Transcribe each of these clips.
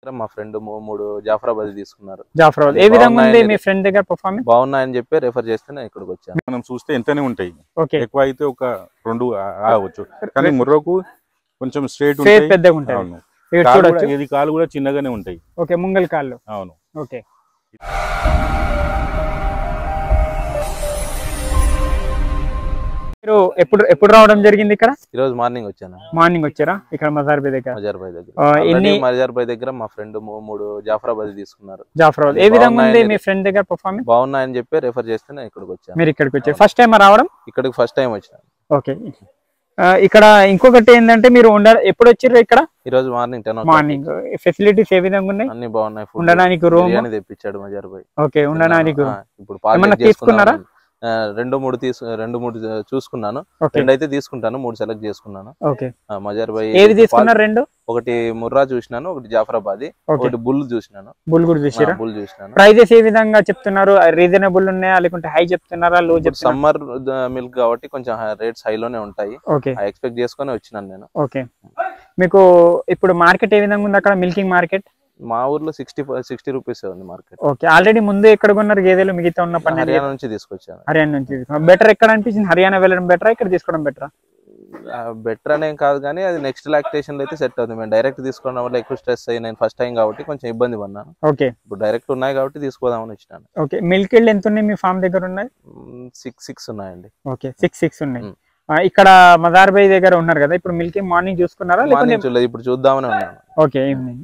మా ఫ్రెండ్ మూడు జాఫరాబాద్ తీసుకున్నారు జాఫరాబాద్ ఏ విధంగా ఉంది బాగున్నాయండి. మీ ఫ్రెండ్ దగ్గర పర్ఫార్మెన్స్ బాగున్నాయని చెప్పి రెఫర్ చేస్తే నేను ఇక్కడికి వచ్చాను మనం చూస్తే ఎంతనే ఉంటాయి ఓకే ఎక్కువ అయితే ఒక రెండు ఆ- రావచ్చు కానీ ముర్రకు కొంచెం స్ట్రేట్ ఫేస్ ఉంటాయి పెద్దగా ఉంటుంది అవును ఇక్కడ కాలు కూడా- చూడొచ్చు ఇది కాలు కూడా చిన్నగానే ఉంటాయి ఓకే ముంగల్ కాళ్ళు అవును ఓకే మీరు ఎప్పుడు ఎప్పుడు రావడం జరిగింది ఇక్కడ ఈ రోజు మార్నింగ్ వచ్చాను మార్నింగ్ వచ్చారా ఇక్కడ మజార్బీ దగ్గర మజార్బాయ్ దగ్గర ఆ, Already ఎన్ని- మజార్బాయ్ దగ్గర మా ఫ్రెండ్ మూడు జాఫరాబాద్ తీసుకున్నారు జాఫరాబాద్ ఏ విధంగా ఉంది బాగున్నాయండి. మీ ఫ్రెండ్ దగ్గర పర్ఫార్మెన్స్ బాగున్నాయని చెప్పి రెఫర్ చేస్తే నేను ఇక్కడికి వచ్చాను మీరు ఇక్కడికి వచ్చారు ఫస్ట్ టైం రావడం ఇక్కడికి ఫస్ట్ టైం వచ్చాను ఓకే ఆ, ఇక్కడ ఇంకొకటి ఏంటంటే మీరు ఉండ ఎప్పుడు వచ్చారు ఇక్కడ ఈ రోజు మార్నింగ్ టెన్ మార్నింగ్ ఫెసిలిటీస్ ఏ విధంగా ఉన్నాయి అన్ని బాగున్నాయి food. ఉండడానికి రూమ్ బిర్యానీ తెప్పించాడు మజార్బాయ్ ఓకే ఉండడానికి ఆ, ఇప్పుడు పాలు ఏమన్నా check తీసుకున్నారా? చేసుకున్నాను. ఆ, రెండు మూడు తీసు రెండు మూడు చూసుకున్నాను ఓకే రెండు అయితే తీసుకుంటాను మూడు సెలెక్ట్ చేసుకున్నాను ఓకే ఆ, మజార్బాయ్ ఏది తీసుకున్నారు రెండు ఒకటి ముర్రా చూసినాను ఒకటి జాఫరాబాద్ ఓకే ఒకటి బుల్ చూసినాను బుల్ కూడా చూసారా బుల్ చూసినాను ప్రైజెస్ ఏ విధంగా చెప్తున్నారు రీజనబుల్ ఉన్నాయా లేకుంటే హై చెప్తున్నారా లో చెప్తున్నారు సమ్మర్ మిల్క్ కాబట్టి కొంచెం రేట్స్ హైలోనే ఉంటాయి ఓకే ఎక్స్పెక్ట్ చేసుకొని వచ్చినాను నేను ఓకే మీకు ఇప్పుడు మార్కెట్ ఏ విధంగా ఉంది అక్కడ మిల్కింగ్ మార్కెట్ మా ఊర్లో సిక్స్టీ సిక్స్టీ రూపీస్ ఉంది మార్కెట్ ఓకే ఆల్రెడీ ముందు ఎక్కడ కొన్నారు గేదెలు మిగతా ఉన్న పన్నెండు హర్యానా నుంచి తీసుకొచ్చాను హర్యానా నుంచి బెటర్ ఎక్కడ అనిపించింది హర్యానా వెళ్ళడం బెటరా ఇక్కడ తీసుకోవడం బెటరా బెటర్ అనేం కాదు కానీ అది నెక్స్ట్ లాక్టేషన్ లో అయితే సెట్ అవుతుంది మేము డైరెక్ట్ తీసుకోవడం వల్ల ఎక్కువ స్ట్రెస్ అయ్యి నేను ఫస్ట్ టైం కాబట్టి కొంచెం ఇబ్బంది పడినాను ఓకే ఇప్పుడు డైరెక్ట్ ఉన్నాయి కాబట్టి తీసుకోదామని వచ్చినాను ఓకే మిల్క్ ఇళ్ళు ఎంత ఉన్నాయి మీ ఫామ్ దగ్గర ఉన్నాయి సిక్స్ సిక్స్ ఉన్నాయండి ఓకే సిక్స్ సిక్స్ ఉన్నాయి మ్. ఆ, ఇక్కడ మదార్ బై దగ్గర ఉన్నారు కదా ఇప్పుడు మిల్కింగ్ మార్నింగ్ చూసుకున్నారా లేకుంటే మార్నింగ్ చూడలేదు ఇప్పుడు చూద్దామని ఉన్నాను ఓకే ఈవినింగ్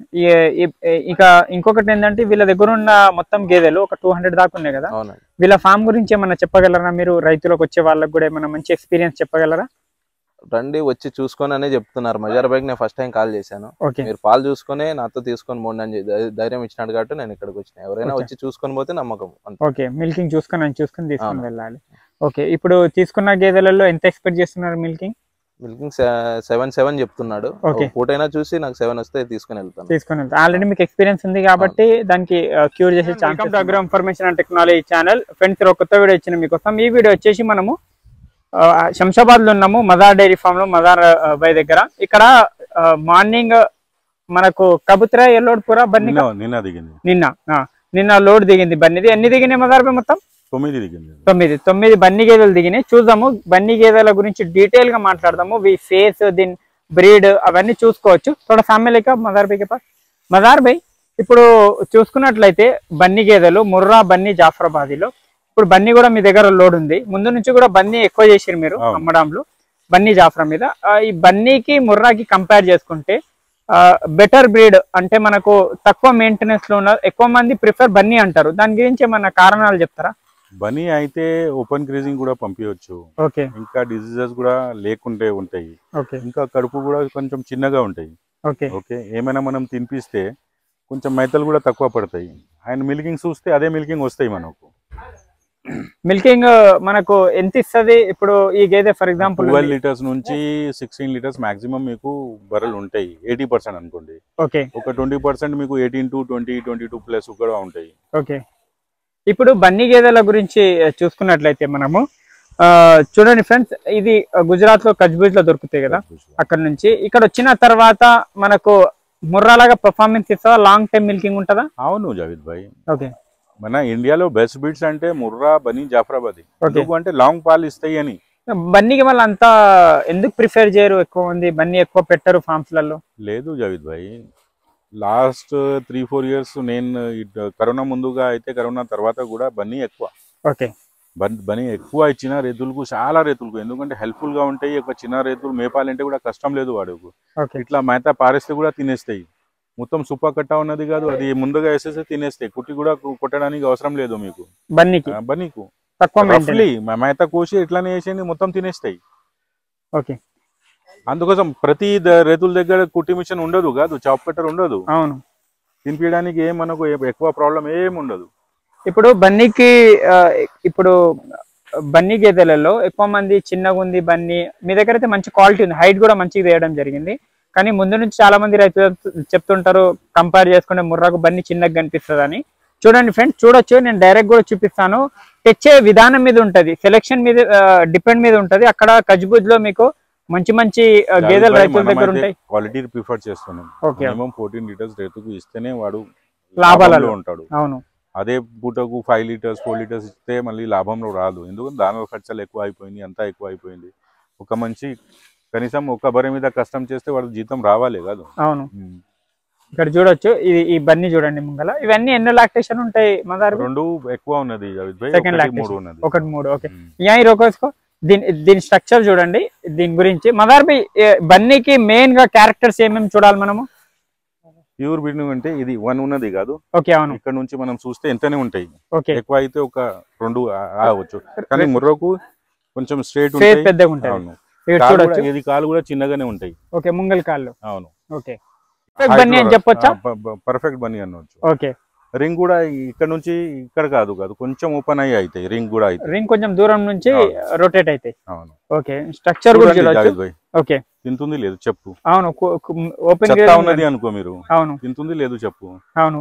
ఇక ఇంకొకటి ఏంటంటే వీళ్ళ దగ్గర ఉన్న మొత్తం గేదెలు ఒక టూ హండ్రెడ్ దాకా ఉన్నాయి కదా అవునండి వీళ్ళ ఫామ్ గురించి ఏమన్నా చెప్పగలరా మీరు రైతులకు వచ్చే వాళ్ళకి కూడా ఏమన్నా మంచి ఎక్స్పీరియన్స్ చెప్పగలరా రండి వచ్చి చూసుకొని అనే చెప్తున్నారు మజార్ బైక్ నేను ఫస్ట్ టైం కాల్ చేశాను ఓకే మీరు పాలు చూసుకొని నాతో తీసుకొని పోండి అని చెప్పి ధై- ధైర్యం ఇచ్చినాడు కాబట్టి నేను ఇక్కడికి వచ్చిన ఎవరైనా Okay. వచ్చి చూసుకొని పోతే నమ్మకం అంతే ఓకే మిల్కింగ్ చూసుకొని అని చూసుకొని తీసుకొని అవును. వెళ్ళాలి ఓకే ఇప్పుడు తీసుకున్న గేదెలలో ఎంత ఎక్స్పెక్ట్ చేస్తున్నారు మిల్కింగ్ మిల్కింగ్ సెవెన్ సెవెన్ చెప్తున్నాడు Okay. ఒక పూటైనా చూసి నాకు సెవెన్ వస్తే తీసుకొని వెళ్తాను తీసుకొని వెళ్తారు ఆల్రెడీ మీకు ఎక్స్పీరియన్స్ ఉంది కాబట్టి దానికి క్యూర్ చేసే chance agro information and technology channel friends ఒక కొత్త వీడియో ఇచ్చిన మీకోసం ఈ వీడియో వచ్చేసి మనము ఆ, శంషాబాద్ లో ఉన్నాము మదార్ డైరీ ఫామ్ లో మదార్ బై దగ్గర ఇక్కడ మార్నింగ్ మనకు కబుత్రా ఎల్లోడ్పుర బన్ని నిన్న నిన్న దిగింది నిన్న ఆ, నిన్న లోడ్ దిగింది బన్నిది ఎన్ని దిగినాయి మదార్ బై మొత్తం తొమ్మిది దిగింది తొమ్మిది తొమ్మిది బన్నీ గేదెలు దిగినాయి చూద్దాము బన్నీ గేదెల గురించి డీటెయిల్ గా మాట్లాడదాము వి ఫేస్ దీని బ్రీడ్ అవన్నీ చూసుకోవచ్చు తోడ సామ్యలేక మదార్ బై పాస్ మదార్ బై ఇప్పుడు చూసుకున్నట్లయితే బన్నీ గేదెలు ముర్రా బన్నీ జాఫరాబాదీలో ఇప్పుడు బన్నీ కూడా మీ దగ్గర లోడ్ ఉంది ముందు నుంచి కూడా బన్నీ ఎక్కువ చేసిరు మీరు అవును. అమ్మడంలో బన్నీ జాఫరా మీద ఆ, ఈ బన్నీకి ముర్రాకి కంపేర్ చేసుకుంటే బెటర్ బ్రీడ్ అంటే మనకు తక్కువ మెయింటెనెన్స్ లో ఉన్న ఎక్కువ మంది ప్రిఫర్ బన్నీ అంటారు దాని గురించి ఏమన్నా కారణాలు చెప్తారా బనీ అయితే ఓపెన్ క్రేజింగ్ కూడా పంపించవచ్చు ఓకే ఇంకా డిసీజెస్ కూడా లేకుంటే ఉంటాయి ఓకే ఇంకా కడుపు కూడా కొంచెం చిన్నగా ఉంటాయి ఓకే ఓకే ఏమైనా మనం తినిపిస్తే కొంచెం మేతలు కూడా తక్కువ పడతాయి ఆయన మిల్కింగ్ చూస్తే అదే మిల్కింగ్ వస్తాయి మనకు మిల్కింగ్ మనకు ఎంత ఇస్తది ఇప్పుడు ఈ గేదె ఫర్ ఎగ్జాంపుల్ ట్వెల్వ్ లీటర్స్ నుంచి సిక్స్టీన్ లీటర్స్ మాక్సిమం మీకు బర్రెలు ఉంటాయి ఎయిటీ పర్సెంట్ అనుకోండి ఓకే ఒక ట్వంటీ పర్సెంట్ మీకు eighteen to twenty twenty two plus కూడా ఉంటాయి ఓకే ఇప్పుడు బన్నీ గేదెల గురించి చూసుకున్నట్లయితే మనము ఆ, చూడండి ఫ్రెండ్స్ ఇది గుజరాత్ లో కజ్బూజ్ లో దొరుకుతాయి కదా అక్కడ నుంచి ఇక్కడ వచ్చిన తర్వాత మనకు ముర్రాలాగా పర్ఫార్మెన్స్ ఇస్తుందా లాంగ్ టైం మిల్కింగ్ ఉంటుందా అవును జావిద్ భాయ్ ఓకే మన ఇండియాలో బెస్ట్ బీట్స్ అంటే ముర్రా బనీ జాఫరాబాద్ ఓకే ఎందుకు అంటే లాంగ్ పాలు ఇస్తాయి అని బన్నీకి మళ్ళీ అంతా ఎందుకు ప్రిఫర్ చేయరు ఎక్కువ మంది బన్నీ ఎక్కువ పెట్టరు farms లలో లేదు Javed bhai last three four years నేను ఇట్- కరోనా ముందుగా అయితే కరోనా తర్వాత కూడా బన్నీ ఎక్కువ ఓకే బన్- బనీ ఎక్కువ ఇచ్చిన రైతులకు చాలా రైతులకు ఎందుకంటే హెల్ప్ఫుల్ గా ఉంటాయి ఒక చిన్న రైతులు మేపాలంటే కూడా కష్టం లేదు వాడుకు ఓకే ఇట్లా మేత పారేస్తే కూడా తినేస్తాయి మొత్తం సుప్ప కట్ట ఉన్నది కాదు అది ముందుగా వేసేస్తే తినేస్తాయి కుట్టి కూడా కు- కొట్టడానికి అవసరం లేదు మీకు బన్నీకి ఆ, బనీకు తక్కువ మెయింటెనెన్స్ రఫ్లీ మేత కోసి ఇట్లానే వేసేయండి మొత్తం తినేస్తాయి ఓకే అందుకోసం ప్రతి ద- రైతుల దగ్గర కుట్టి మిషన్ ఉండదు కాదు చాప్ కట్టర్ ఉండదు అవును తినిపించడానికి ఏం మనకు ఏ- ఎక్కువ ప్రాబ్లం ఏం ఉండదు ఇప్పుడు బన్నీకి ఆ, ఇప్పుడు బన్నీ గేదెలలో ఎక్కువ మంది చిన్నగా ఉంది బన్నీ మీ దగ్గర అయితే మంచి క్వాలిటీ ఉంది హైట్ కూడా మంచిగా వేయడం జరిగింది కానీ ముందు నుంచి చాలా మంది రైతులు చెప్తుంటారు కంపేర్ చేసుకుంటే ముర్రాకు బన్నీ చిన్నగా కనిపిస్తుంది అని చూడండి ఫ్రెండ్స్ చూడొచ్చు నేను డైరెక్ట్ కూడా చూపిస్తాను తెచ్చే విధానం మీద ఉంటది సెలెక్షన్ మీద డిపెండ్ మీద ఉంటది అక్కడ కజ్బూజ్ లో మీకు మంచి మంచి ఆ, గేదెలు రైతుల దగ్గర ఉంటాయి క్వాలిటీ ప్రిఫర్ చేస్తున్నాం ఓకే మినిమం ఫోర్టీన్ లీటర్స్ రైతుకు ఇస్తేనే వాడు లాభాలలో. లాభంలో ఉంటాడు అవును అదే పూటకు ఫైవ్ లీటర్స్ ఫోర్ లీటర్స్ ఇస్తే మళ్ళీ లాభంలో రాదు ఎందుకంటే దానిలో ఖర్చులు ఎక్కువ అయిపోయింది అంతా ఎక్కువ అయిపోయింది ఒక మంచి కనీసం ఒక బరి మీద కష్టం చేస్తే వాడు జీతం రావాలి కాదు అవును ఇక్కడ చూడొచ్చు ఇది ఈ బన్నీ చూడండి ముంగల ఇవన్నీ ఎన్నో లాక్టేషన్ ఉంటాయి మదార్ రెండు ఎక్కువ ఉన్నది జావేద్ భాయ్, Second ఒకటి lactation. మూడు ఉన్నది ఒకటి మూడు ఓకే ఉమ్. యా ఈ రోకోస్కో దీని దీని స్ట్రక్చర్ చూడండి దీని గురించి మదార్ బి బన్నీకి మెయిన్ గా క్యారెక్టర్స్ ఏమేమి చూడాలి మనము ప్యూర్ బ్రీడింగ్ అంటే ఇది వన్ ఉన్నది కాదు ఓకే అవును ఇక్కడ నుంచి మనం చూస్తే ఎంతనే ఉంటాయి ఓకే ఎక్కువ అయితే ఒక రెండు ఆ- ఆవచ్చు కానీ ముర్రకు కొంచెం స్ట్రేట్ ఫేస్ ఉంటాయి పెద్దగా ఉంటుంది అవును ఇక్కడ కాలు చూడొచ్చు కూడా- ఇది కాలు కూడా చిన్నగానే ఉంటాయి ఓకే ముంగల్ కాళ్ళు అవును ఓకే Perfect బన్నీ అని చెప్పొచ్చా పర్ఫెక్ట్ బన్నీ అనొచ్చు ఓకే రింగ్ కూడా ఇక్కడ నుంచి ఇక్కడ కాదు కాదు కొంచెం ఓపెన్ అయ్యి అవుతాయి రింగ్ కూడా అవుతాయి రింగ్ కొంచెం దూరం నుంచి అవును. రొటేట్ అవుతాయి అవును ఓకే స్ట్రక్చర్ కూడా చూడండి చూడొచ్చు జావేద్ భాయ్ ఓకే తింటుంది లేదు చెప్పు అవును ఓపెన్ చెత్త ఉన్నది అనుకో మీరు అవును తింటుంది లేదు చెప్పు అవును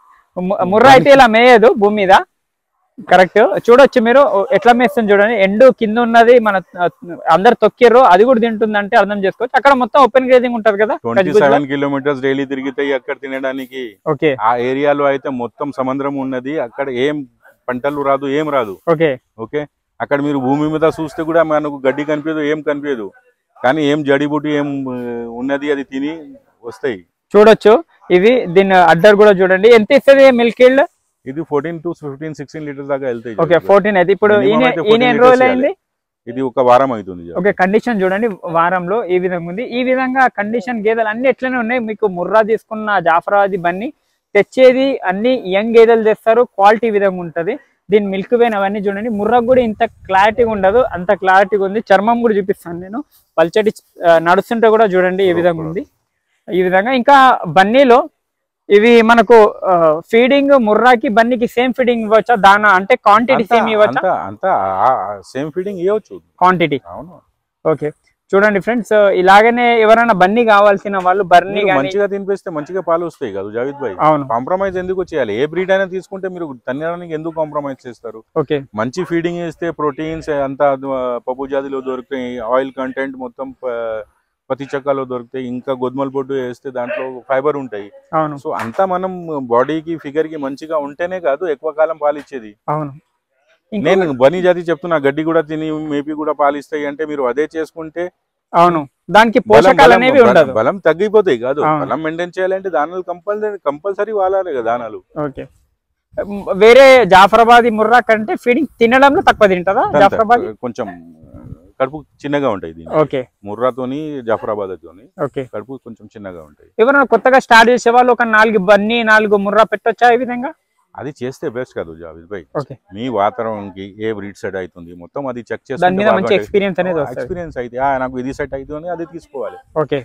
ము- ముర్రా అయితే ఇలా మేయదు భూమి మీద కరెక్ట్ చూడొచ్చు మీరు ఎట్లా మేస్తుంది చూడండి ఎండు కింద ఉన్నది మన ఆ, అందరు తొక్కిర్రు అది కూడా తింటుంది అంటే అర్థం చేసుకోవచ్చు అక్కడ మొత్తం ఓపెన్ గ్రేజింగ్ ఉంటది కదా ట్వంటీ కజ్బుజ్లో. సెవెన్ కిలోమీటర్స్ డైలీ తిరుగుతాయి అక్కడ తినడానికి ఓకే ఆ ఏరియాలో అయితే మొత్తం సముద్రం ఉన్నది అక్కడ ఏం పంటలు రాదు ఏం రాదు ఓకే ఓకే అక్కడ మీరు భూమి మీద చూస్తే కూడా మనకు గడ్డి కనిపించదు ఏం కనిపించదు కానీ ఏం జడిబుటి ఏం ఆ, ఉన్నది అది తిని వస్తాయి చూడొచ్చు ఇది దీని అడ్డర్ కూడా చూడండి ఎంత ఇస్తుంది మిల్క్ ఈల్డ్ ఇది fourteen to fifteen sixteen litres దాకా వెళ్తాయి ఓకే ఫోర్టీన్ అయితే ఇప్పుడు Minimum ఈయన అయితే ఈయన 14 ఎన్ని రోజులు liters అయింది ఇది ఒక వారం అవుతుంది ఓకే కండిషన్ చూడండి వారంలో ఈ విధంగా ఉంది ఈ విధంగా కండిషన్ గేదెలు అన్ని ఎట్లనే ఉన్నాయి మీకు ముర్రా తీసుకున్న జాఫరాబాదీ బన్ని తెచ్చేది అన్ని యంగ్ గేదెలు తెస్తారు క్వాలిటీ విధంగా ఉంటది దీని మిల్క్ వేన్ అవన్నీ చూడండి ముర్రకు కూడా ఇంత క్లారిటీగా ఉండదు అంత క్లారిటీగా ఉంది చర్మం కూడా చూపిస్తాను నేను పల్చటి ఆ, నడుస్తుంటే కూడా చూడండి ఈ విధంగా ఉంది ఈ విధంగా ఇంకా బన్నీలో ఇవి మనకు ఫీడింగ్ ముర్రాకి బన్నీకి సేమ్ ఫీడింగ్ ఇవ్వచ్చా దానా అంటే క్వాంటిటీ సేమ్ ఇవ్వచ్చా అంతా సేమ్ ఫీడింగ్ ఇవ్వచ్చు క్వాంటిటీ అవును ఓకే చూడండి ఫ్రెండ్స్ ఇలాగనే ఎవరైనా బన్నీ కావాల్సిన వాళ్ళు బర్నీ మీరు కానీ మంచిగా తినిపిస్తే మంచిగా పాలు వస్తాయి కదా జావేద్ భాయ్ అవును కాంప్రమైజ్ ఎందుకు చేయాలి ఏ బ్రీడ్ అయినా తీసుకుంటే మీరు తినడానికి ఎందుకు కాంప్రమైజ్ చేస్తారు ఓకే మంచి ఫీడింగ్ ఇస్తే ప్రోటీన్స్ అంతా ఆ, పప్పు జాతిలో దొరుకుతాయి ఆయిల్ కంటెంట్ మొత్తం ప- పత్తి చెక్కలో దొరుకుతాయి ఇంకా గోధుమల పొట్టు వేస్తే దాంట్లో ఫైబర్ ఉంటాయి అవును సో అంతా మనం బాడీకి ఫిగర్ కి మంచిగా ఉంటేనే కాదు ఎక్కువ కాలం పాలు ఇచ్చేది అవును ఇంకో- నేను బనీ జాతి చెప్తున్నా గడ్డి కూడా తిని మేపీ కూడా పాలిస్తాయి అంటే మీరు అదే చేసుకుంటే అవును దానికి బలం- పోషకాలు బలం- అనేవి బలం- ఉండదు బలం తగ్గిపోతాయి కాదు అవును. బలం మెయింటైన్ చేయాలంటే దానాలు కంపల్సరీ కంపల్సరీ వాడాలి కదా దానాలు ఓకే మ్, వేరే జాఫరాబాదీ ముర్రా కంటే ఫీడింగ్ తినడంలో తక్కువ తింటదా జాఫరాబాద్ కొంచెం కడుపు చిన్నగా ఉంటాయి దీని ఓకే ముర్రాతోని జాఫరాబాద్ తోని ఓకే కడుపు కొంచెం చిన్నగా ఉంటాయి ఎవరైనా కొత్తగా స్టార్ట్ చేసే వాళ్ళు ఒక నాలుగు బన్నీ నాలుగు ముర్రా పెట్టొచ్చా ఈ విధంగా అది చేస్తే బెస్ట్ కాదు జావేద్ భాయ్ ఓకే మీ వాతావరణంకి ఏ బ్రీడ్ సెట్ అవుతుంది మొత్తం అది చెక్ దాని మీద మంచి ఎక్స్పీరియన్స్ అనేది వస్తుంది ఎక్స్పీరియన్స్ అయితే ఆ, నాకు ఇది సెట్ అవుతుంది అది తీసుకోవాలి ఓకే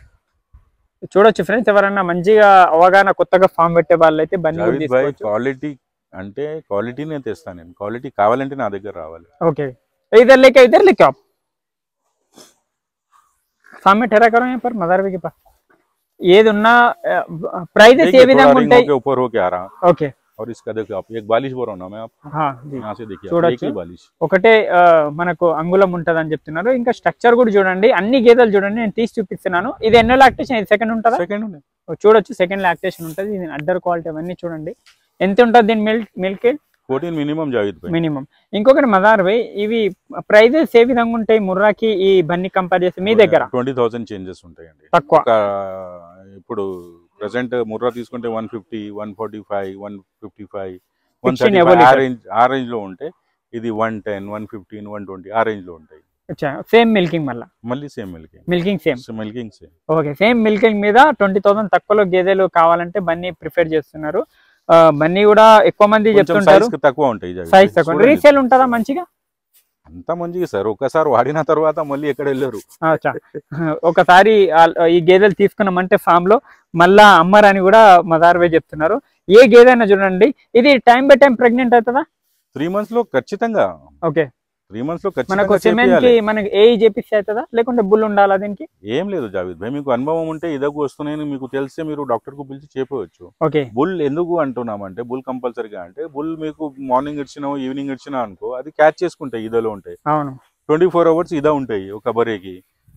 చూడొచ్చు ఫ్రెండ్స్ ఎవరైనా మంచిగా అవగాహన కొత్తగా ఫామ్ పెట్టే వాళ్ళు అయితే బన్నీ కూడా జావేద్ భాయ్ తీసుకోవచ్చు క్వాలిటీ అంటే క్వాలిటీనే తెస్తాను నేను క్వాలిటీ కావాలంటే నా దగ్గర రావాలి ओके इधर लेके इधर लेके आप सामने ठहरा करो यहाँ पर मदार के पास ఏది ఉన్నా ప్రైజెస్ ఏ देखिए, విధంగా थोड़ा रिंग ఉంటాయి होके ऊपर होके आ रहा ఓకే और इसका देखो आप एक बालिश बोल रहा हूँ ना मैं आप హా, జీ. यहाँ से देखिए थोड़ा आप, एक ही अच्छा। बालिश ఒకటే ఆ, మనకు అంగుళం ఉంటది అని చెప్తున్నారు ఇంకా స్ట్రక్చర్ కూడా చూడండి అన్ని గేదెలు చూడండి నేను తీసి చూపిస్తున్నాను ఇది ఎన్నో లాక్టేషన్ ఇది సెకండ్ ఉంటుందా सेकंड చూడొచ్చు సెకండ్ లాక్టేషన్ ఉంటుంది ఇది అడ్డర్ క్వాలిటీ అవన్నీ చూడండి ఎంత ఉంటుంది దీని milk milk fourteen minimum Javed bhai minimum ఇంకొకటి మదార్ భాయ్ ఇవి ప్రైజెస్ ఏ విధంగా ఉంటాయి ముర్రాకి ఈ బన్ని కంపేర్ చేసి మీ దగ్గర ట్వంటీ థౌసండ్ చేంజెస్ ఉంటాయండి తక్కువ ఒక ఇప్పుడు ప్రెసెంట్ ముర్రా తీసుకుంటే one fifty one forty five one fifty five one 16 thirty above ఆ liter. రేంజ్ ఆ రేంజ్ లో ఉంటే ఇది one ten one fifteen one twenty ఆ రేంజ్ లో ఉంటాయి సేమ్ మిల్కింగ్ మళ్ళా మళ్ళీ same milking milking same milking same okay same milking మీద ట్వంటీ థౌసండ్ తక్కువలో గేదెలు కావాలంటే బన్నీ ప్రిఫర్ చేస్తున్నారు ఆ, బన్నీ కూడా ఎక్కువ మంది కొంచెం చెప్తుంటారు సైజ్ తక్కువ ఉంటాయి జావేద్ సైజ్ భాయ్. తక్కువ చూడండి. రీసేల్ ఉంటుందా మంచిగా అంత మంచిగా సార్ ఒకసారి వాడిన తర్వాత మళ్ళీ ఎక్కడ వెళ్ళారు ఆ, చా. ఒకసారి ఆ- ఈ గేదెలు తీసుకున్నామంటే ఫామ్ లో మళ్ళా అమ్మరని కూడా మదార్వే చెప్తున్నారు ఏ గేదె అయినా చూడండి ఇది టైం బై టైం ప్రెగ్నెంట్ అవుతుందా త్రీ మంత్స్ లో ఖచ్చితంగా ఓకే త్రీ మంత్స్ లో మనకు ఖచ్చితంగా సిమెంట్ కి చేపియాలి. మనకి ఏ చేపిస్తే అవుతుందా లేకుంటే బుల్ ఉండాలా దీనికి ఏం లేదు జావేద్ భాయ్ మీకు అనుభవం ఉంటే ఇదకు వస్తున్నాయని మీకు తెలిస్తే మీరు డాక్టర్ కు పిలిచి చెప్పవచ్చు ఓకే బుల్ ఎందుకు అంటున్నామంటే బుల్ కంపల్సరీగా అంటే బుల్ మీకు మార్నింగ్ ఇచ్చినా ఈవినింగ్ ఇచ్చినా అనుకో అది క్యాచ్ చేసుకుంటాయి ఇదలో ఉంటాయి అవును ట్వంటీ ఫోర్ అవర్స్ ఇదా ఉంటాయి ఒక బరేకి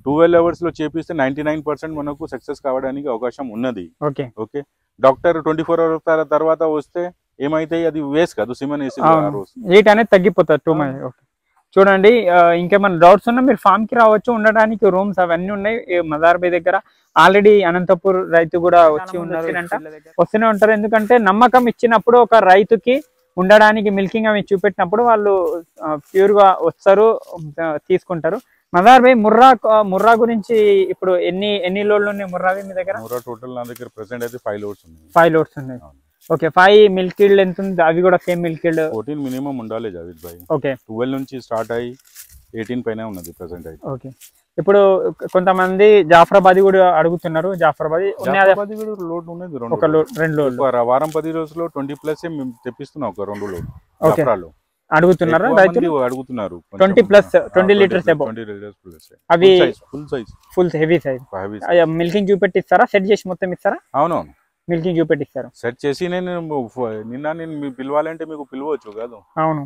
ట్వెల్వ్ అవర్స్ లో చేపిస్తే నైన్టీ నైన్ పర్సెంట్ మనకు సక్సెస్ కావడానికి అవకాశం ఉన్నది okay okay doctor twenty four hours తర్వాత వస్తే ఏమైతాయి అది వేస్ట్ కాదు సిమెన్ వేసి అవును. ఆ రోజు హీట్ అనేది తగ్గిపోతుంది టూ మచ్ ఓకే చూడండి ఆ, ఇంకేమైనా డౌట్స్ ఉన్నా మీరు ఫామ్ కి రావచ్చు ఉండడానికి రూమ్స్ అవన్నీ ఉన్నాయి ఈ మదార్ బై దగ్గర ఆల్రెడీ అనంతపూర్ రైతు కూడా వచ్చి ఉన్నారు వస్తూనే ఉంటారు ఎందుకంటే నమ్మకం ఇచ్చినప్పుడు ఒక రైతుకి ఉండడానికి మిల్కింగ్ అవి చూపెట్టినప్పుడు వాళ్ళు ప్యూర్ గా వస్తారు ఆ, తీసుకుంటారు మదార్ బై ముర్రా ముర్రా గురించి ఇప్పుడు ఎన్ని ఎన్ని లోడ్లు ఉన్నాయి ముర్రావి మీ దగ్గర నూరా టోటల్ నా దగ్గర ప్రెసెంట్ అయితే ఫైవ్ లోడ్స్ ఉన్నాయి ఫైవ్ లోడ్స్ ఉన్నాయి అవును. ఓకే ఫైవ్ మిల్క్ ఇల్డ్ ఎంత ఉంది అవి కూడా same milk yield fourteen minimum ఉండాలి జావిద్ భాయ్ ఓకే ట్వెల్వ్ నుంచి స్టార్ట్ అయ్యి ఎయిటీన్ పైన ఉన్నది ప్రెసెంట్ అయితే ఓకే ఇప్పుడు కొంతమంది జాఫరాబాద్ కూడా అడుగుతున్నారు జాఫరాబాద్ ఉన్నాయి అదే జాఫరాబాద్ కూడా లోడ్ ఉన్నది రెండు ఒక లోడ్ రెండు లోడ్లు ఒక వారం పది రోజుల్లో ట్వంటీ ప్లస్ మేము తెప్పిస్తున్నాం ఒక రెండు లోడ్ ఓకే. జాఫరాలో అడుగుతున్నారా ఎక్కువ రైతులు మంది అడుగుతున్నారు 20 plus, 20 liters above. Twenty litres plus అవి full size full heavy size heavy milking చూపెట్టిస్తారా సెట్ చేసి మొత్తం ఇస్తారా అవునవును మిల్కింగ్ చూపెట్టిస్తారు సెట్ చేసి నేను ఫ- నిన్న నేను మీ పిలవాలంటే మీకు పిలవచ్చు కాదు అవును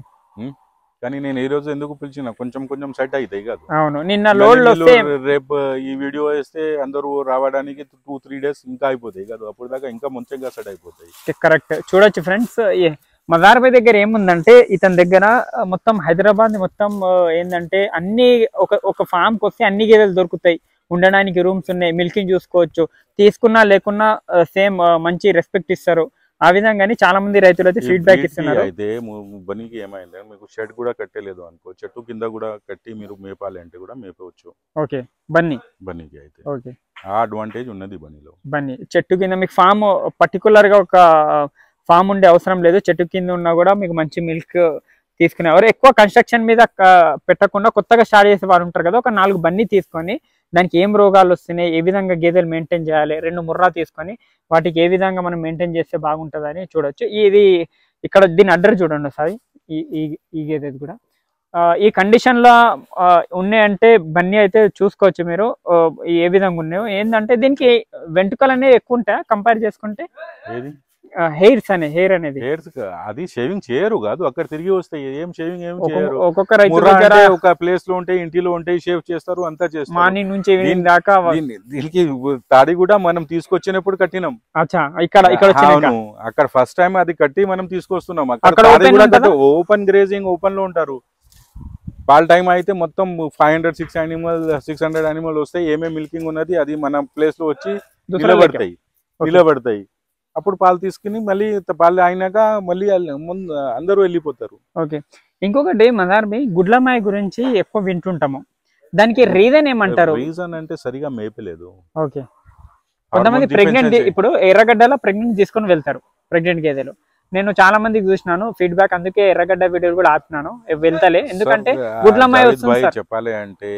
కానీ నేను ఈ రోజు ఎందుకు పిలిచిన కొంచెం కొంచెం సెట్ అవుతాయి కాదు అవును నిన్న మళ్ళీ లోడ్లు వీళ్ళు వస్తే రేపు ఈ వీడియో వేస్తే అందరూ రావడానికి టూ త్రీ డేస్ ఇంకా అయిపోతాయి కాదు అప్పుడు దాకా ఇంకా ముంచెగా సెట్ అయిపోతాయి కరెక్ట్ చూడొచ్చు ఫ్రెండ్స్ మజార్బాయ్ దగ్గర ఏముందంటే ఇతని దగ్గర ఆ, మొత్తం హైదరాబాద్ మొత్తం ఆ, ఏంటంటే అన్ని ఒక ఒక ఫామ్ కి వస్తే అన్ని గేదెలు దొరుకుతాయి ఉండడానికి రూమ్స్ ఉన్నాయి మిల్కింగ్ చూసుకోవచ్చు తీసుకున్నా లేకున్నా సేమ్ మంచి రెస్పెక్ట్ ఇస్తారు ఆ విధంగానే చాలా మంది రైతులు అయితే ఈ ఫీడ్బ్యాక్ breed కి ఇస్తున్నారు అయితే ము- బనీకి ఏమైంది మీకు షెడ్ కూడా కట్టలేదు అనుకో చెట్టు కింద కూడా కట్టి మీరు మేపాలి అంటే కూడా మేపవచ్చు ఓకే బన్నీ బనీకి అయితే ఓకే ఆ అడ్వాంటేజ్ ఉన్నది బనీలో బన్నీ చెట్టు కింద మీకు ఫామ్ పర్టికులర్ గా ఒక ఫామ్ ఉండే అవసరం లేదు చెట్టు కింద ఉన్నా కూడా మీకు మంచి మిల్క్ తీసుకునేవారు ఎక్కువ కన్స్ట్రక్షన్ మీద క- పెట్టకుండా కొత్తగా స్టార్ట్ చేసే వారు ఉంటారు కదా ఒక నాలుగు బన్నీ తీసుకొని దానికి ఏం రోగాలు వస్తున్నాయి ఏ విధంగా గేదెలు మెయింటైన్ చేయాలి రెండు ముర్రా తీసుకొని వాటికి ఏ విధంగా మనం మెయింటైన్ చేస్తే బాగుంటుందని చూడొచ్చు ఇది ఇక్కడ దీని అడ్డర్ చూడండి ఒకసారి ఈ ఈ ఈ గేదెది కూడా ఆ, ఈ కండిషన్ లో ఆ, ఉన్నాయంటే బన్నీ అయితే చూసుకోవచ్చు మీరు ఆ, ఏ విధంగా ఉన్నాయో ఏంటంటే దీనికి వెంట్రుకలు అనేవి ఎక్కువ ఉంటాయి కంపేర్ చేసుకుంటే ఏది హెయిర్స్ అనే హెయిర్ అనేది హెయిర్స్ అది షేవింగ్ చేయరు కాదు అక్కడ తిరిగి వస్తాయి ఏం షేవింగ్ ఏం ఒక్కొక్క- చేయరు ఒక్కొక్క రైతు ముర్రా దగ్గర అంటే ఒక ప్లేస్ లో ఉంటే ఇంటిలో ఉంటే షేవ్ చేస్తారు అంతా చేస్తారు మార్నింగ్ నుంచి ఈవినింగ్ దీని- దాకా వ- దీన్ని- దీనికి తాడి కూడా మనం తీసుకొచ్చినప్పుడు కట్టినాం అచ్చా ఇక్కడ ఇక్కడ వచ్చినాక అవును అక్కడ ఫస్ట్ టైం అది కట్టి మనం తీసుకొస్తున్నాం అక్కడ అక్కడ తాడి open కూడా ఉంటుందా? కట్టి ఓపెన్ గ్రేజింగ్ ఓపెన్ లో ఉంటారు పాల్ టైం అయితే మొత్తం five hundred six animal six hundred animal వస్తాయి ఏమేమి మిల్కింగ్ ఉన్నది అది మన ప్లేస్ లో వచ్చి దూసరా నిలబడతాయి Okay. నిలబడతాయి అప్పుడు పాలు తీసుకుని మళ్ళీ త- పాలు అయినాక మళ్ళీ అల్- ముందు అందరూ వెళ్ళిపోతారు ఓకే ఇంకొకటి మదార్బి గుడ్లమాయ గురించి ఎక్కువ వింటుంటాము దానికి రీజన్ ఏమంటారు రీజన్ అంటే సరిగా మేపలేదు ఓకే కొంతమంది Hormone ప్రెగ్నెంట్ deficiency. ఇప్పుడు ఎర్రగడ్డలో ప్రెగ్నెంట్ తీసుకొని వెళ్తారు ప్రెగ్నెంట్ గేదెలు నేను చాలా మందికి చూసినాను ఫీడ్బ్యాక్ అందుకే ఎర్రగడ్డ వీడియోలు కూడా ఆపినాను వెళ్తలే ఎందుకంటే సార్, ఆ, గుడ్లమాయ జావేద్ వస్తుంది భాయ్ సార్. చెప్పాలి అంటే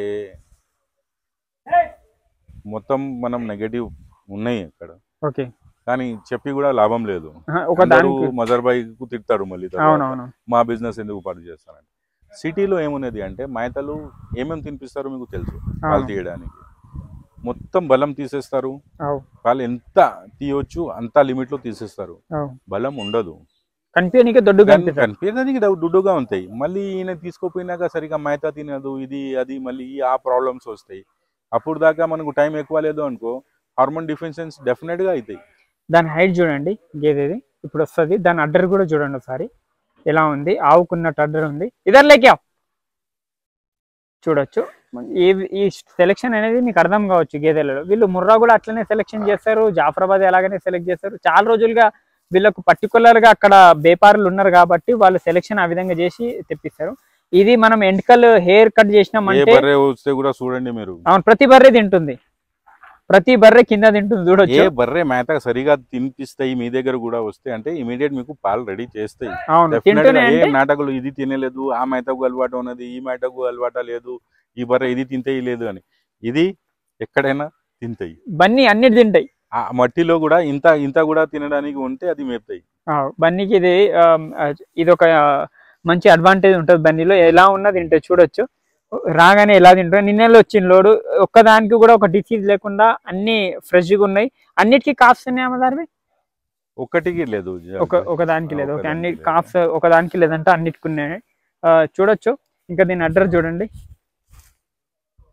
మొత్తం మనం నెగటివ్ ఉన్నాయి అక్కడ ఓకే కానీ చెప్పి కూడా లాభం లేదు ఆహా, ఒక అందరూ దానికి మజర్ బాయ్ కు తిడతారు మళ్ళీ తర్వాత. అవునవును మా బిజినెస్ ఎందుకు పాటు చేస్తారంటే సిటీలో ఏమున్నది అంటే మేతలు ఏమేమి తినిపిస్తారో మీకు తెలుసు పాలు అవును. తీయడానికి మొత్తం బలం తీసేస్తారు అవు వాళ్ళు ఎంత తీయొచ్చు అంత లిమిట్ లో తీసేస్తారు అవు బలం ఉండదు కనిపించడానికి దొడ్డు కనిపిస్తుంది కనిపించడానికి దుడ్డుగా ఉంటాయి మళ్ళీ ఈయన తీసుకోపోయినాక సరిగా మేత తినదు ఇది అది మళ్ళీ ఈ ఆ ప్రాబ్లమ్స్ వస్తాయి అప్పుడు దాకా మనకు టైం ఎక్కువ లేదు అనుకో హార్మోన్ డిఫిషియన్స్ డెఫినెట్ గా అవుతాయి దాని హైట్ చూడండి గేదెది ఇప్పుడు వస్తుంది దాని అడ్డర్ కూడా చూడండి ఒకసారి ఎలా ఉంది ఆవుకున్నట్టు అడ్డర్ ఉంది ఇద్దరు లేకా చూడొచ్చు ఈ ఈ సెలెక్షన్ అనేది మీకు అర్థం కావచ్చు గేదెలలో వీళ్ళు ముర్రా కూడా అట్లనే సెలెక్షన్ చేస్తారు జాఫరాబాద్ ఎలాగనే సెలెక్ట్ చేస్తారు చాలా రోజులుగా వీళ్ళకు పర్టికులర్ గా అక్కడ బేపారులు ఉన్నారు కాబట్టి వాళ్ళు సెలెక్షన్ ఆ విధంగా చేసి తెప్పిస్తారు ఇది మనం ఎంటికల్ హెయిర్ కట్ ఏ చేసినామంటే బర్రె వస్తే కూడా చూడండి మీరు అవును ప్రతి బర్రె తింటుంది ప్రతి బర్రె కింద తింటుంది ఏ చూడొచ్చు బర్రె మేత సరిగా తినిపిస్తాయి మీ దగ్గర కూడా వస్తే అంటే ఇమీడియట్ మీకు పాలు రెడీ చేస్తాయి అవును Definitely తింటూనే ఏ అంటే నాటకులు ఇది తినలేదు ఆ మేతకు అలవాటు ఉన్నది ఈ మేతకు అలవాట లేదు ఈ బర్రె ఇది తింటాయి లేదు అని ఇది ఎక్కడైనా తింటాయి బన్నీ అన్నిటి తింటాయి ఆ మట్టిలో కూడా ఇంత ఇంత కూడా తినడానికి ఉంటే అది మేపుతాయి ఆ, బన్నీకి ఇది ఆమ్, ఆ, ఇది ఒక ఆ, మంచి అడ్వాంటేజ్ ఉంటుంది బన్నీలో ఎలా ఉన్నది తింటే చూడొచ్చు రాగానే ఎలా తింటారు నిన్నెల్లో వచ్చిన లోడు ఒక్కదానికి కూడా ఒక డిసీజ్ లేకుండా అన్ని ఫ్రెష్గా ఉన్నాయి అన్నిటికీ కాఫ్స్ ఉన్నాయి అమ్మదారి ఒక్కటికి లేదు ఒక ఒక దానికి లేదు ఓకే అన్ని ఒకదానికి లేదు. కాఫ్స్ ఒక దానికి లేదంటే అన్నిటికి ఉన్నాయి ఆ, చూడొచ్చు ఇంకా దీని అడ్రస్ చూడండి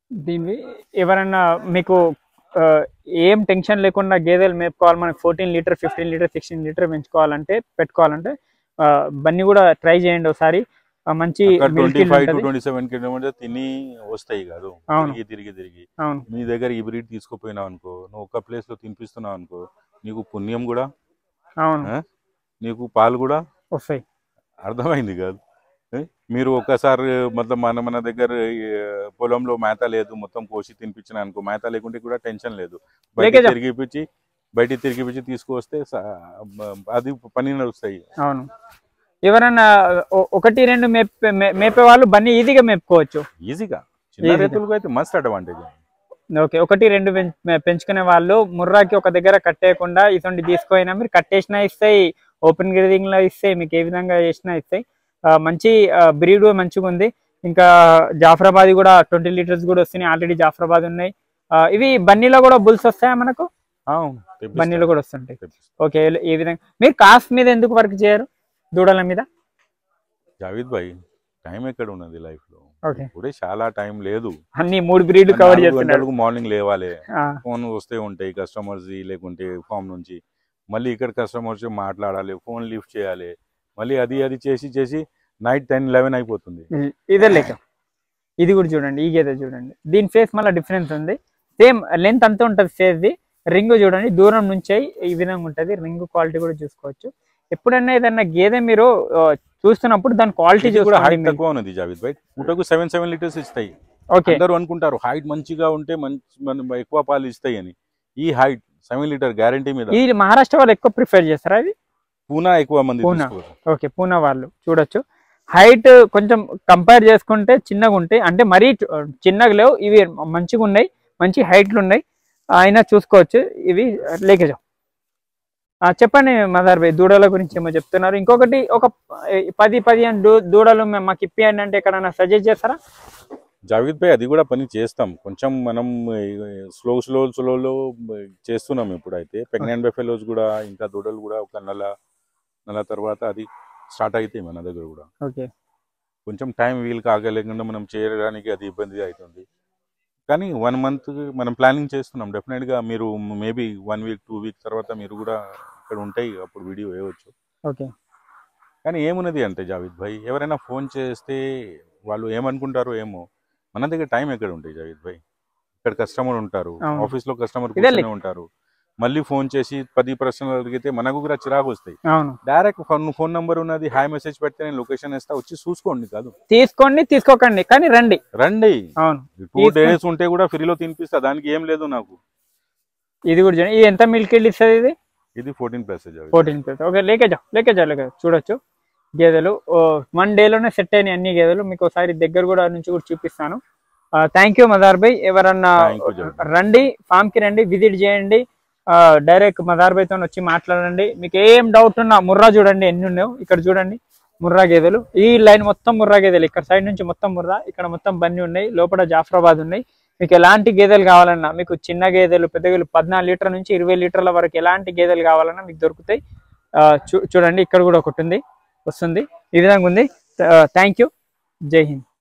దీన్ని ఎవరన్నా మీకు ఆ, ఏం టెన్షన్ లేకుండా గేదెలు మేపుకోవాలి మనకి fourteen litre fifteen litre sixteen litre పెంచుకోవాలంటే పెట్టుకోవాలంటే ఆ, బన్నీ కూడా ట్రై చేయండి ఒకసారి ఆ, మంచి milk twenty yield five to ఉంటది. ట్వంటీ సెవెన్ కిలోమీటర్ తిని వస్తాయి కాదు అవును. తిరిగి తిరిగి తిరిగి అవును మీ దగ్గర ఈ బ్రీడ్ తీసుకుపోయినావు అనుకో నువ్వు ఒక ప్లేస్ లో తినిపిస్తున్నావు అనుకో నీకు పుణ్యం కూడా అవును ఆ? నీకు పాలు కూడా వస్తాయి అర్థమైంది కాదు ఏ? మీరు ఒక్కసారి మొత్తం మన మన దగ్గర ఈ, పొలంలో మేత లేదు మొత్తం కోసి తినిపించిన అనుకో మేత లేకుంటే కూడా టెన్షన్ లేదు బయట లేకేజా. తిరిగిపించి బయట తిరిగిపించి తీసుకొస్తే స- అది పని నడుస్తాయి అవును ఎవరన్నా ఒ- ఒకటి రెండు మేపే మే- మేపే వాళ్ళు బన్నీ ఈజీగా మేపుకోవచ్చు ఈజీగా చిన్న Easy గా. రైతులకు అయితే మస్ట్ అడ్వాంటేజ్ ఓకే ఒకటి రెండు పెంచ్- మే- పెంచుకునే వాళ్ళు ముర్రాకి ఒక దగ్గర కట్టేయకుండా ఇటువంటి తీసుకుపోయినా మీరు కట్టేసినా ఇస్తాయి ఓపెన్ గ్రేడింగ్ లో ఇస్తాయి మీకు ఏ విధంగా చేసినా ఇస్తాయి ఆ, మంచి బ్రీడ్ మంచిగా ఉంది ఇంకా జాఫరాబాద్ కూడా ట్వంటీ లీటర్స్ కూడా వస్తున్నాయి ఆల్రెడీ జాఫరాబాద్ ఉన్నాయి ఆ, ఇవి బన్నీలో కూడా బుల్స్ వస్తాయా మనకు బన్నీలో కూడా వస్తుంటాయి ఓకే ఏ విధంగా మీరు కాస్ట్ మీద ఎందుకు వర్క్ చేయరు దూడల మీద జావేద్ భాయ్ టైం ఎక్కడ ఉన్నది లైఫ్ లో ఓకే ఇప్పుడే చాలా టైం లేదు అన్ని మూడు బ్రీడ్లు కవర్ నాలుగు చేస్తున్నారు గంటలకు మార్నింగ్ లేవాలి ఆ, ఫోన్ వస్తే ఉంటాయి కస్టమర్స్ లేకుంటే ఫామ్ నుంచి మళ్ళీ ఇక్కడ కస్టమర్స్ మాట్లాడాలి ఫోన్ లిఫ్ట్ చేయాలి మళ్ళీ అది అది చేసి చేసి నైట్ టెన్ లెవెన్ అయిపోతుంది ఇ- ఇదే లెక్క ఇది కూడా చూడండి ఈ గేదె చూడండి దీని ఫేస్ మళ్ళీ డిఫరెన్స్ ఉంది సేమ్ లెంత్ అంతా ఉంటుంది ఫేస్ది రింగ్ చూడండి దూరం నుంచే ఈ విధంగా ఉంటుంది రింగ్ క్వాలిటీ కూడా చూసుకోవచ్చు ఎప్పుడైనా ఏదన్నా గేదె మీరు ఆ, చూస్తున్నప్పుడు దాని క్వాలిటీ ఇది కూడా హైట్ చూసుకోండి తక్కువ ఉన్నది జావేద్ భాయ్ పూటకు సెవెన్ సెవెన్ లీటర్స్ ఇస్తాయి ఓకే అందరూ అనుకుంటారు హైట్ మంచిగా ఉంటే మంచి మనం ఎక్కువ పాలు ఇస్తాయి అని ఈ హైట్ సెవెన్ లీటర్ గ్యారంటీ మీద ఈ మహారాష్ట్ర వాళ్ళు ఎక్కువ ప్రిఫర్ చేస్తారా ఇది పూనా ఎక్కువ మంది పూనా. తీసుకోరు. ఓకే పూనా వాళ్ళు చూడొచ్చు హైట్ కొంచెం కంపేర్ చేసుకుంటే చిన్నగా ఉంటాయి అంటే మరీ చు- చిన్నగా లేవు ఇవి మంచిగా ఉన్నాయి మంచి హైట్లు ఉన్నాయి అయినా చూసుకోవచ్చు ఇవి లేకేజం చెప్పండి మదర్ భాయ్ దూడల గురించి ఏమో చెప్తున్నారు ఇంకొకటి ఒక పది పదిహేను దూ దూడలు మేము మాకు ఇప్పియండి అంటే ఎక్కడైనా సజెస్ట్ చేస్తారా జావేద్ భాయ్ అది కూడా పని చేస్తాం కొంచెం మనం స్లో స్లో స్లోలో చేస్తున్నాం ఇప్పుడైతే ప్రెగ్నెంట్ బెఫెలోస్ కూడా ఇంకా దూడలు కూడా ఒక నెల నెల తర్వాత అది స్టార్ట్ అవుతాయి మన దగ్గర కూడా ఓకే కొంచెం టైం వీలు కాగలేకుండా మనం చేయడానికి అది ఇబ్బంది అవుతుంది కానీ వన్ మంత్ మనం ప్లానింగ్ చేస్తున్నాం డెఫినెట్గా మీరు maybe one week two week తర్వాత మీరు కూడా ఇక్కడ ఉంటాయి అప్పుడు వీడియో వేయవచ్చు ఓకే కానీ ఏమున్నది అంటే జావేద్ భాయ్ ఎవరైనా ఫోన్ చేస్తే వాళ్ళు ఏమనుకుంటారో ఏమో మన దగ్గర టైం ఎక్కడ ఉంటాయి జావేద్ భాయ్ ఇక్కడ కస్టమర్ ఉంటారు అవును. ఆఫీస్ లో కస్టమర్ ఇదే కూర్చొని ఉంటారు మళ్ళీ ఫోన్ చేసి పది ప్రశ్నలు అడిగితే మనకు కూడా చిరాకు వస్తాయి అవును డైరెక్ట్ ఫోన్ ఫోన్ నంబర్ ఉన్నది హాయ్ మెసేజ్ పెడితే నేను లొకేషన్ ఇస్తా వచ్చి చూసుకోండి కాదు తీసుకోండి తీసుకోకండి కానీ రండి రండి అవును టూ తీసుకొని- డేస్ ఉంటే కూడా ఫ్రీలో తినిపిస్తా దానికి ఏం లేదు నాకు ఇది కూడా చూడండి ఇది ఎంత మిల్క్ ఇల్లు ఇస్తుంది ఇది ఇది fourteen plus fourteen plus okay లేకేజా లేకేజా లేకేజా చూడొచ్చు గేదెలు వన్ డేలోనే సెట్ అయినాయి అన్ని గేదెలు మీకు ఒకసారి దగ్గర కూడా నుంచి కూడా చూపిస్తాను థ్యాంక్ యూ మదార్ భాయ్ ఎవరన్నా Thank you, జగన్. రండి ఫామ్ కి రండి విజిట్ చేయండి డైరెక్ట్ మదార్ భాయ్ తో వచ్చి మాట్లాడండి మీకు ఏం డౌట్ ఉన్నా ముర్రా చూడండి ఎన్ని ఉన్నాయో ఇక్కడ చూడండి ముర్రా గేదెలు ఈ లైన్ మొత్తం ముర్రా గేదెలు ఇక్కడ సైడ్ నుంచి మొత్తం ముర్రా ఇక్కడ మొత్తం బన్నీ ఉన్నాయి లోపల జాఫరాబాద్ ఉన్నాయి మీకు ఎలాంటి గేదెలు కావాలన్నా మీకు చిన్న గేదెలు పెద్ద గేదెలు పద్నాలుగు లీటర్ నుంచి ఇరవై లీటర్ల వరకు ఎలాంటి గేదెలు కావాలన్నా మీకు దొరుకుతాయి ఆ, చూ- చూడండి ఇక్కడ కూడా ఒకటి ఉంది వస్తుంది ఈ విధంగా ఉంది థ్యాంక్ యూ జై హింద్